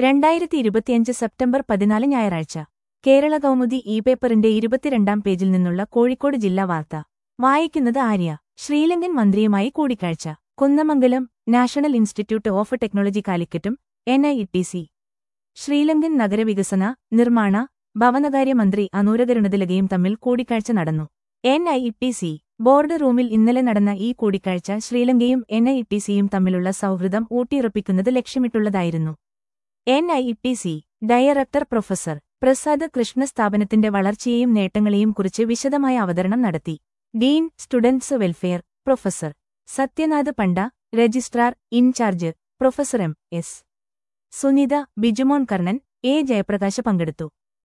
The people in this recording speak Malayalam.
രണ്ടായിരത്തി ഇരുപത്തിയഞ്ച് സെപ്റ്റംബർ പതിനാല് ഞായറാഴ്ച കേരള കൗമുദി ഇ പേപ്പറിന്റെ ഇരുപത്തിരണ്ടാം പേജിൽ നിന്നുള്ള കോഴിക്കോട് ജില്ലാ വാർത്ത വായിക്കുന്നത് ആര്യ ശ്രീലങ്കൻ മന്ത്രിയുമായി കൂടിക്കാഴ്ച Kunnamangalam national institute of technology കാലിക്കറ്റും N I T C Sri Lankan നഗരവികസന നിർമ്മാണ ഭവനകാര്യ മന്ത്രി അനൂരകരുണതിലകയും തമ്മിൽ കൂടിക്കാഴ്ച നടന്നു N I T C board റൂമിൽ ഇന്നലെ നടന്ന ഈ കൂടിക്കാഴ്ച ശ്രീലങ്കയും എൻ ഐ ടി സിയും തമ്മിലുള്ള സൗഹൃദം ഊട്ടിയുറപ്പിക്കുന്നത് ലക്ഷ്യമിട്ടുള്ളതായിരുന്നു N I T C director professor Prasad Krishna സ്ഥാപനത്തിന്റെ വളർച്ചയെയും നേട്ടങ്ങളെയും കുറിച്ച് വിശദമായ അവതരണം നടത്തി dean students welfare professor Sathyanath Panda registrar in charge professor M S Sunitha Bijumon Karnan A Jayaprakash പങ്കെടുത്തു